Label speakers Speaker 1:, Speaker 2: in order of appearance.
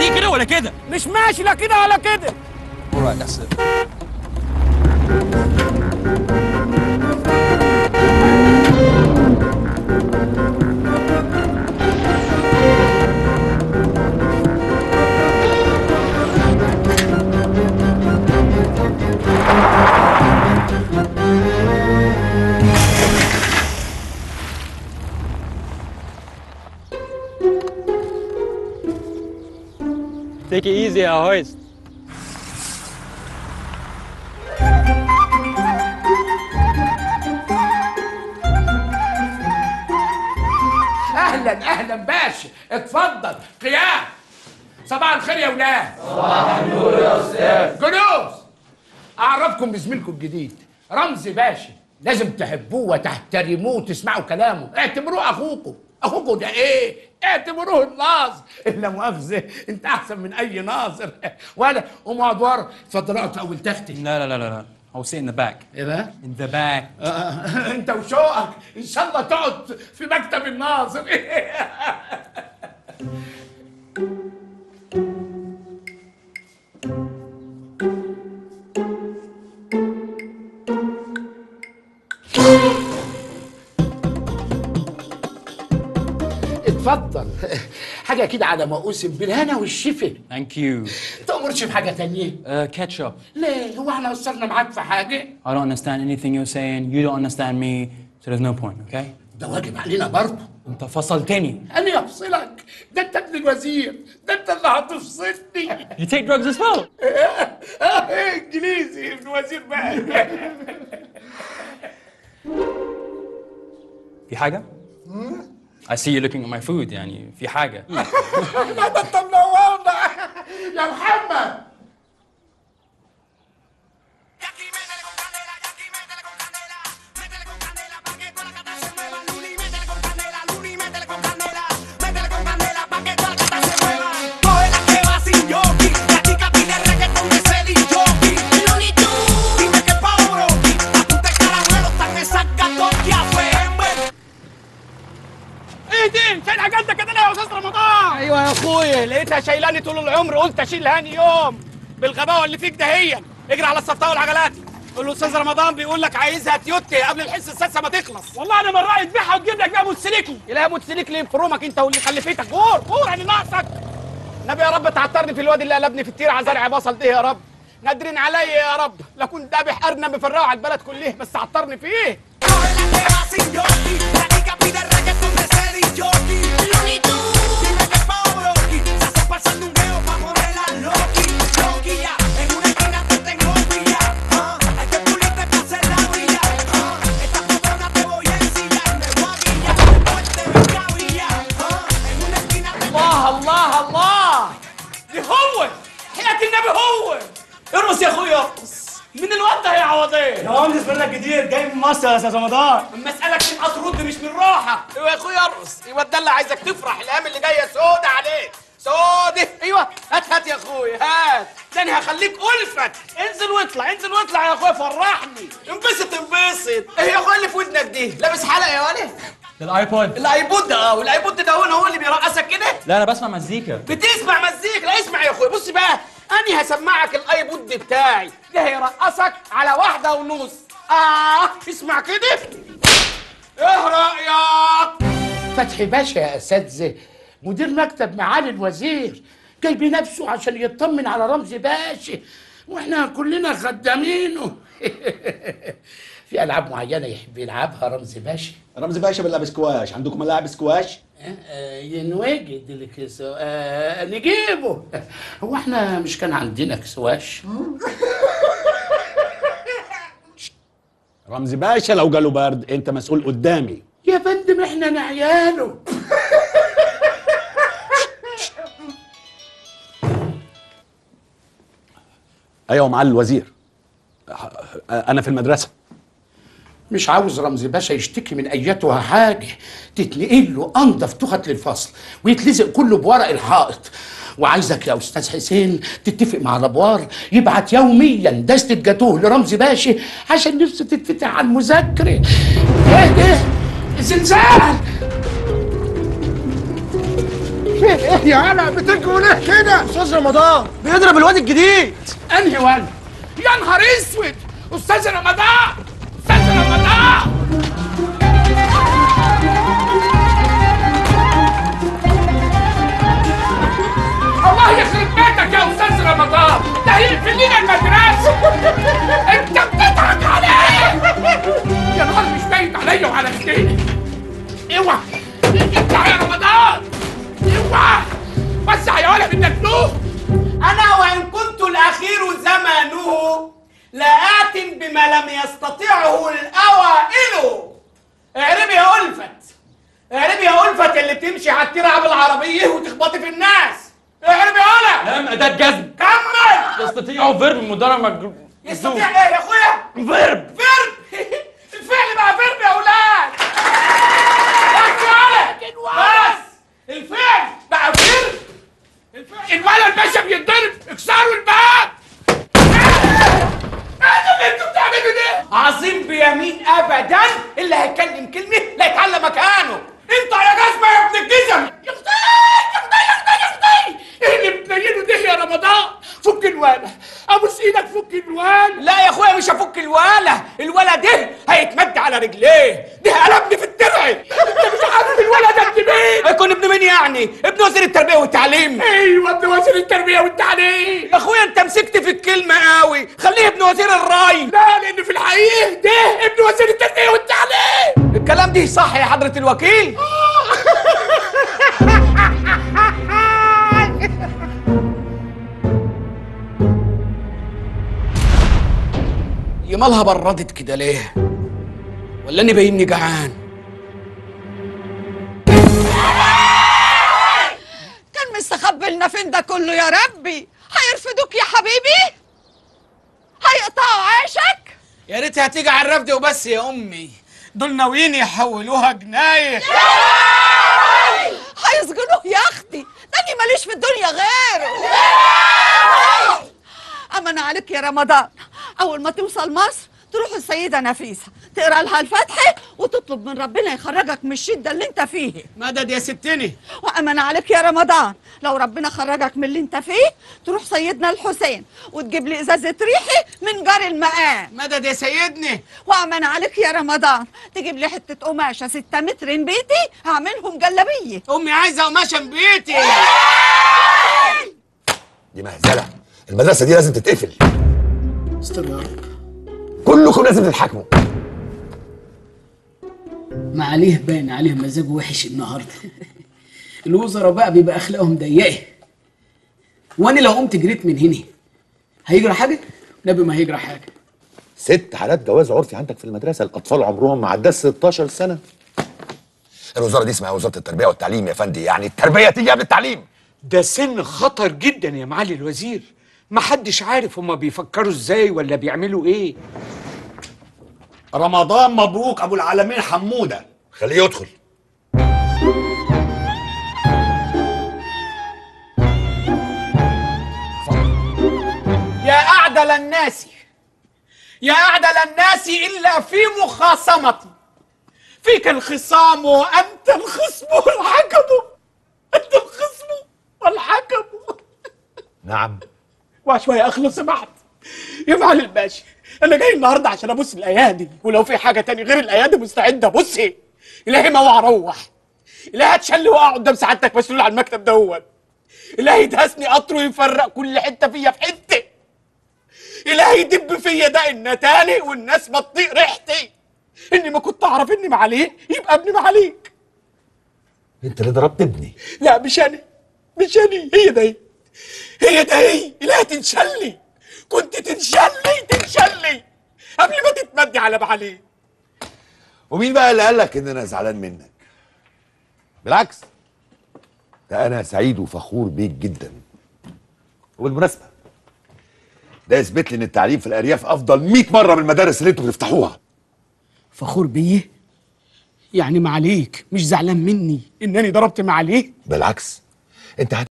Speaker 1: هي كده ولا كده
Speaker 2: مش ماشي لا كده ولا كده
Speaker 1: alright that's it Take it easy, hoist.
Speaker 2: اهلا اهلا باشا اتفضل قيام صباح الخير يا ولاد صباح النور يا استاذ جلوس اعرفكم بزميلكم الجديد رمزي باشا لازم تحبوه وتحترموه وتسمعوا كلامه اعتبروه اخوكم اخوكم ده ايه اعتبروه الناظر الا مؤاخذه انت احسن من اي ناظر ولا قوموا اقعدوا ورا اتفضلوا اقعدوا اول تختي
Speaker 1: لا لا لا لا لا I will sit in the back.
Speaker 2: ايه بقى
Speaker 1: In the back.
Speaker 2: آه، انت وشوقك ان شاء الله تقعد في مكتب الناظر اتفضل حاجه كده على ما اوسم بالهنا والشفا
Speaker 1: Thank you.
Speaker 2: تأمرش بحاجه تانية
Speaker 1: Uh, ketchup.
Speaker 2: ليه هو احنا قصرنا معاك في حاجه
Speaker 1: I don't understand anything you're saying. You don't understand me. So there's no point, okay?
Speaker 2: ده واجب علينا برضه
Speaker 1: انت فصلتني.
Speaker 2: انا افصلك ده انت ابن الوزير ده انت اللي هتفصلني
Speaker 1: You take drugs as well.
Speaker 2: آه، انجليزي ابن وزير بقى
Speaker 1: في حاجة؟ I see you looking at my food يعني في حاجة.
Speaker 2: لا ده انت منورنا يا محمد
Speaker 3: Coge la que va sin yoki, la chica pide reggaetón de Celi Yoki. Dime que Pablo, a tu te carabuelo están esas gatos que afemen.
Speaker 2: ايه دي شايل عجلتك كده ليه يا استاذ رمضان ايوه يا اخويا لقيتها شايلاني طول العمر قلت اشيل هاني يوم بالغباوه اللي فيك دهيا اجري على الصفطه والعجلات قول له استاذ رمضان بيقول لك عايزها تيوتي قبل الحصه السادسه ما تخلص والله انا من رايي تبيعها وتجيب لك بيها موتوسيكل يلاقي موتوسيكل يفرمك انت واللي خلفتك غور غور يعني ناقصك نبي يا رب تعطرني في الواد اللي قلبني في التير على زرع بصل ده يا رب نادرين عليا يا رب لكن ذابح ارنب مفرقه على البلد كلها بس عطرني فيه
Speaker 3: Coge la que va sin yoki, la chica pide reggaetón de Celi Yoki. Dime que Pablo, se hace pasar un geo pa' ponerla loqui, loqui ya. En una esquina te tengo pilla, ah. Hay que pulirte pa' hacer la brilla, ah. Esta cabrona te voy a ensillar, me voy a guillar, después te venga a brillar, ah. En una esquina te
Speaker 2: الله الله الله دي هو حياة النبي هو ارقص يا اخويا ارقص من الواد ده يا عوضين
Speaker 4: يا مهندس منك كتير جاي من مصر يا استاذ رمضان
Speaker 2: اما اسالك تبقى ترد مش من راحه ايوه يا اخويا ارقص ايوه ده اللي عايزك تفرح الايام اللي جايه سودة عليك سودة ايوه هات هات يا اخويا هات تاني هخليك الفت انزل واطلع انزل واطلع يا اخويا فرحني انبسط انبسط ايه يا اخويا اللي في ودنك دي لابس حلقه يا ولد
Speaker 1: الايبود.
Speaker 2: الايبود ده اه والايبود ده هو هو اللي بيرقصك كده
Speaker 1: لا انا بسمع مزيكا.
Speaker 2: بتسمع مزيكا لا اسمع يا اخويا بص بقى اني هسمعك الايبود بتاعي ده هيرقصك على واحده ونص اه اسمع كده ايه رايك فتحي باشا يا اساتذه مدير مكتب معالي الوزير جاي بنفسه عشان يطمن على رمزي باشا واحنا كلنا خدامينه في العاب معينه يحب يلعبها رمزي باشا
Speaker 5: رمزي باشا بيلعب سكواش عندكم ملاعب سكواش
Speaker 2: آه، ينوجد الكسو آه نجيبه هو احنا مش كان عندنا كسواش
Speaker 5: رمزي باشا لو جاله برد انت مسؤول قدامي
Speaker 2: يا فندم احنا نعياله
Speaker 5: ايوه معالي الوزير انا في المدرسه
Speaker 2: مش عاوز رمزي باشا يشتكي من ايتها حاجه تتنقل له انضف تخت للفصل ويتلزق كله بورق الحائط وعايزك يا استاذ حسين تتفق مع الابوار يبعت يوميا دستة جاتوه لرمزي باشا عشان نفسه تتفتح على المذاكره ايه ده زلزال ايه ايه يا هلا بتجروا ليه كده
Speaker 4: استاذ رمضان بيضرب الواد الجديد
Speaker 2: انهي ولد يا نهار اسود استاذ رمضان استاذ رمضان الله يخرب بيتك يا استاذ رمضان ده هيقفل لنا المدرسه انت بتضحك عليه يا نهار مش باين عليا وعلى اختي اوعى اطلع يا رمضان اوعى وسع يا ولد الدبدوب
Speaker 6: أنا وإن كنت الأخير زمانه لآت بما لم يستطعه الأوائل اعربي يا ألفت اعربي يا ألفت اللي بتمشي على الترعة بالعربية وتخبطي في الناس اعربي يا ولد
Speaker 1: لام اداه جزم
Speaker 6: كمل
Speaker 1: يستطيع فيرب مضارع مجزوم
Speaker 6: يستطيع ايه يا اخويا؟
Speaker 1: فيرب
Speaker 6: فيرب الفعل بقى فيرب يا اولاد بس يا ولد بس الفعل بقى فيرب الفعل
Speaker 2: الولد باشا بيتضرب اكسروا الباب ايه ده اللي انتوا بتعملوا ده؟
Speaker 6: عظيم بيمين ابدا اللي هيتكلم كلمه لا يتعلم مكانه انت يا جزمه يا ابن الجزم
Speaker 2: يا اختي يا اختي يا اختي يا اختي ايه اللي بتنيله ده يا رمضان؟ فك الوالة ابوس ايدك فك الوالة
Speaker 6: لا يا اخويا مش هفك الولا الولا ده هيتمد على رجليه
Speaker 2: ده قلبني في الدرع انت مش عارف الولد ده ابن مين؟
Speaker 6: هيكون ابن مين يعني ابن وزير التربيه والتعليم
Speaker 2: ايوه ابن وزير التربية والتعليم
Speaker 6: يا اخويا انت مسكت في الكلمه قوي خليه ابن وزير الري
Speaker 2: لا لان في الحقيقة ده ابن وزير التربية والتعليم
Speaker 6: الكلام دي صح يا حضره الوكيل
Speaker 2: يا مالها بردت كده ليه؟ ولا اني باينني جعان؟
Speaker 7: كان مستخبي لنا فين ده كله يا ربي هيرفدوك يا حبيبي هيقطعوا عيشك
Speaker 2: يا ريت هتيجي على الرفد وبس يا امي دول ناويين يحولوها جنايه
Speaker 7: هيسجنوه يا اختي ده أنا ماليش في الدنيا غيره امن عليك يا رمضان اول ما توصل مصر تروح السيدة نفيسة تقرا لها الفتحة وتطلب من ربنا يخرجك من الشدة اللي انت فيه
Speaker 2: مدد يا ستني
Speaker 7: وأمن عليك يا رمضان لو ربنا خرجك من اللي انت فيه تروح سيدنا الحسين وتجيب لي ازازة ريحي من جار المقام
Speaker 2: مدد يا سيدني
Speaker 7: وأمن عليك يا رمضان تجيب لي حتة قماشة ستة متر من بيتي هعملهم جلابية
Speaker 2: امي عايزه قماشه من بيتي
Speaker 5: دي مهزله المدرسه دي لازم تتقفل
Speaker 2: استر يا رب
Speaker 5: كلكم لازم تتحاكموا
Speaker 8: ما عليه باين عليه مزاجه وحش النهارده الوزراء بقى بيبقى اخلاقهم ضيقه وانا لو قمت جريت من هنا هيجرى حاجه نبي ما هيجرى حاجه
Speaker 5: ست حالات جواز عرفي عندك في المدرسه الاطفال عمرهم ما عداش 16 سنه الوزاره دي اسمها وزاره التربيه والتعليم يا فندي يعني التربيه تيجي قبل التعليم
Speaker 9: ده سن خطر جدا يا معالي الوزير محدش عارف هما بيفكروا ازاي ولا بيعملوا ايه
Speaker 10: رمضان مبروك ابو العالمين حموده
Speaker 5: خليه يدخل
Speaker 6: يا أعدل الناس يا أعدل الناس إلا في مخاصمتي فيك الخصام وأنت الخصم والحكم أنت الخصم والحكم
Speaker 5: نعم
Speaker 2: وشوية أخلص سمحت يا معالي الباشا أنا جاي النهاردة عشان أبص الأيادي ولو في حاجة تاني غير الأيادي مستعد أبصي إلهي ما اوعى أروح إلهي هتشلي وأقع قدام سعادتك مسؤول على المكتب دوت إلهي يدهسني قطر ويفرق كل حتة فيا في حتة إلهي يدب فيا ده إن تاني والناس ما تطيق ريحتي إني ما كنت أعرف إني معاليه يبقى ابني معاليك
Speaker 5: انت اللي ضربت ابني
Speaker 2: لا مش أنا مش أنا هي ده هي هي ده هي إلهي تنشلي كنت تنشلي تنشلي قبل ما تتمدي على معاليه
Speaker 5: ومين بقى اللي قال لك ان انا زعلان منك بالعكس ده انا سعيد وفخور بيك جدا وبالمناسبه ده يثبت لي ان التعليم في الارياف افضل 100 مره من المدارس اللي انتوا بتفتحوها
Speaker 2: فخور بيه يعني معاليك مش زعلان مني إنني ضربت معاليه
Speaker 5: بالعكس انت